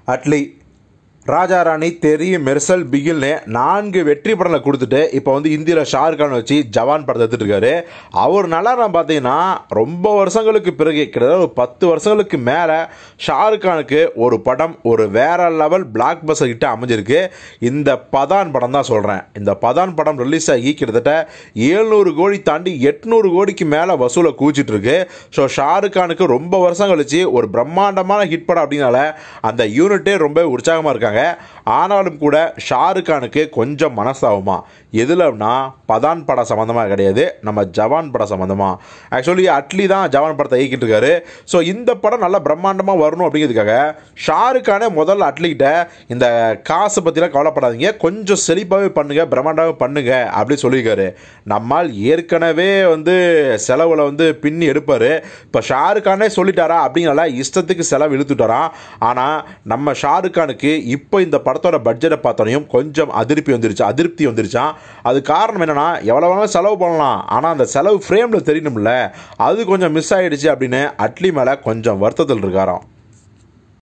அட்லி ராஜா ராணி தெரி மெர்சல் பிகில்னு நான்கு வெற்றி படங்களை கொடுத்துட்டு இப்போ வந்து இந்தியில் ஷாருக் கான் வச்சு ஜவான் படத்தை எடுத்துட்டு இருக்காரு அவர் நல்லா நான் பார்த்தீங்கன்னா ரொம்ப வருஷங்களுக்கு பிறகு கிட்டத்தட்ட ஒரு பத்து வருஷங்களுக்கு மேலே ஷாருக் கானுக்கு ஒரு படம் ஒரு வேற லெவல் பிளாக் பஸ்ஸர் கிட்ட அமைஞ்சிருக்கு இந்த பதான் படம் தான் சொல்கிறேன் இந்த பதான் படம் ரிலீஸ் ஆகி கிட்டத்தட்ட ஏழ்நூறு கோடி தாண்டி எட்நூறு கோடிக்கு மேலே வசூலை கூச்சிட்டு இருக்கு ஸோ ஷாருக் கானுக்கு ரொம்ப வருஷம் கழிச்சு ஒரு பிரம்மாண்டமான ஹிட் படம் அப்படின்னால அந்த யூனிட்டே ரொம்ப உற்சாகமாக இருக்காங்க ஆனாலும் கூட ஷாருக் கானுக்கு கொஞ்சம் மனசாகுமா எதுலன்னா பதான் படம் சம்மந்தமாக கிடையாது நம்ம ஜவான் படம் சம்மந்தமாக ஆக்சுவலி அட்லி தான் ஜவான் படத்தை இயக்கிட்டு இருக்காரு ஸோ இந்த படம் நல்லா பிரம்மாண்டமாக வரணும் அப்படிங்கிறதுக்காக ஷாருக் கானே முதல்ல அட்லிகிட்ட இந்த காசை பற்றிலாம் கவலைப்படாதீங்க கொஞ்சம் செழிப்பாகவே பண்ணுங்க பிரம்மாண்டமாக பண்ணுங்க அப்படின்னு சொல்லியிருக்காரு நம்மால் ஏற்கனவே வந்து செலவில் வந்து பின்னி எடுப்பார் இப்போ ஷாருக் கானே சொல்லிட்டாரா அப்படிங்கிறல இஷ்டத்துக்கு செலவு இழுத்துட்டாராம் ஆனால் நம்ம ஷாருக் கானுக்கு இப்போ இந்த படத்தோட பட்ஜெட்டை பார்த்தோனையும் கொஞ்சம் அதிருப்தி வந்துருச்சு அதிருப்தி வந்துருச்சான் அது காரணம் என்னன்னா எவ்வளோ வேணாலும் செலவு பண்ணலாம் ஆனால் அந்த செலவு ஃப்ரேமில் தெரியணும்ல அது கொஞ்சம் மிஸ் ஆயிடுச்சு அப்படின்னு அட்லி மேலே கொஞ்சம் வருத்தத்தில் இருக்காராம்